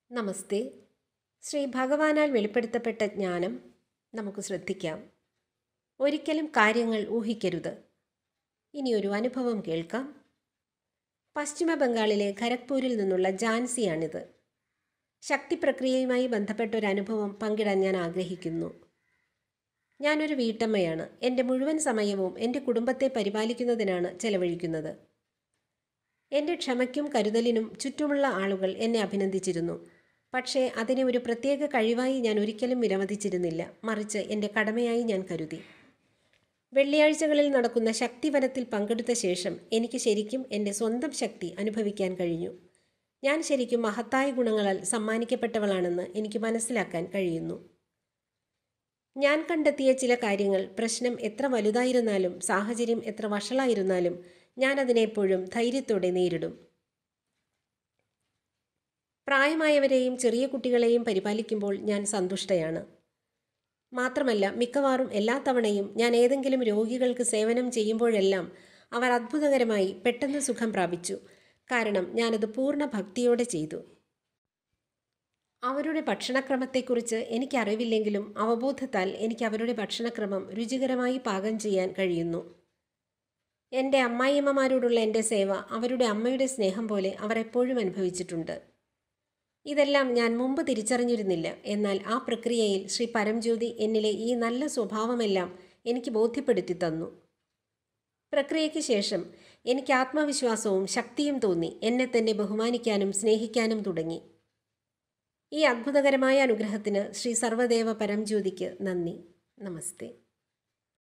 നമസ്തേ ശ്രീ ഭഗവാനാൽ വെളിപ്പെടുത്തപ്പെട്ട ജ്ഞാനം നമുക്ക് ശ്രദ്ധിക്കാം ഒരിക്കലും കാര്യങ്ങൾ ഊഹിക്കരുത് ഇനിയൊരു അനുഭവം കേൾക്കാം പശ്ചിമ ബംഗാളിലെ ഖരഗ്പൂരിൽ നിന്നുള്ള ജാൻസിയാണിത് ശക്തി പ്രക്രിയയുമായി ബന്ധപ്പെട്ട ഒരു അനുഭവം പങ്കിടാൻ ഞാൻ ആഗ്രഹിക്കുന്നു ഞാനൊരു വീട്ടമ്മയാണ് എൻ്റെ മുഴുവൻ സമയവും എൻ്റെ കുടുംബത്തെ പരിപാലിക്കുന്നതിനാണ് ചെലവഴിക്കുന്നത് എൻ്റെ ക്ഷമയ്ക്കും കരുതലിനും ചുറ്റുമുള്ള ആളുകൾ എന്നെ അഭിനന്ദിച്ചിരുന്നു പക്ഷേ അതിനെ ഒരു പ്രത്യേക കഴിവായി ഞാൻ ഒരിക്കലും വിലമതിച്ചിരുന്നില്ല മറിച്ച് എൻ്റെ കടമയായി ഞാൻ കരുതി വെള്ളിയാഴ്ചകളിൽ നടക്കുന്ന ശക്തിവനത്തിൽ പങ്കെടുത്ത ശേഷം എനിക്ക് ശരിക്കും എൻ്റെ സ്വന്തം ശക്തി അനുഭവിക്കാൻ കഴിഞ്ഞു ഞാൻ ശരിക്കും മഹത്തായ ഗുണങ്ങളാൽ സമ്മാനിക്കപ്പെട്ടവളാണെന്ന് എനിക്ക് മനസ്സിലാക്കാൻ കഴിയുന്നു ഞാൻ കണ്ടെത്തിയ ചില കാര്യങ്ങൾ പ്രശ്നം എത്ര വലുതായിരുന്നാലും സാഹചര്യം എത്ര വഷളായിരുന്നാലും ഞാൻ അതിനെപ്പോഴും ധൈര്യത്തോടെ നേരിടും പ്രായമായവരെയും ചെറിയ കുട്ടികളെയും പരിപാലിക്കുമ്പോൾ ഞാൻ സന്തുഷ്ടയാണ് മാത്രമല്ല മിക്കവാറും എല്ലാ തവണയും ഞാൻ ഏതെങ്കിലും രോഗികൾക്ക് സേവനം ചെയ്യുമ്പോഴെല്ലാം അവർ അത്ഭുതകരമായി പെട്ടെന്ന് സുഖം പ്രാപിച്ചു കാരണം ഞാനത് പൂർണ്ണ ഭക്തിയോടെ ചെയ്തു അവരുടെ ഭക്ഷണക്രമത്തെക്കുറിച്ച് എനിക്കറിവില്ലെങ്കിലും അവബോധത്താൽ എനിക്ക് അവരുടെ ഭക്ഷണക്രമം രുചികരമായി പാകം ചെയ്യാൻ കഴിയുന്നു എൻ്റെ അമ്മായിയമ്മമാരോടുള്ള എൻ്റെ സേവ അവരുടെ അമ്മയുടെ സ്നേഹം പോലെ അവർ എപ്പോഴും അനുഭവിച്ചിട്ടുണ്ട് ഇതെല്ലാം ഞാൻ മുമ്പ് തിരിച്ചറിഞ്ഞിരുന്നില്ല എന്നാൽ ആ പ്രക്രിയയിൽ ശ്രീ പരംജ്യോതി എന്നിലെ ഈ നല്ല സ്വഭാവമെല്ലാം എനിക്ക് ബോധ്യപ്പെടുത്തി തന്നു പ്രക്രിയയ്ക്ക് ശേഷം എനിക്ക് ആത്മവിശ്വാസവും ശക്തിയും തോന്നി എന്നെ തന്നെ ബഹുമാനിക്കാനും സ്നേഹിക്കാനും തുടങ്ങി ഈ അത്ഭുതകരമായ അനുഗ്രഹത്തിന് ശ്രീ സർവദേവ പരംജ്യോതിക്ക് നന്ദി നമസ്തേ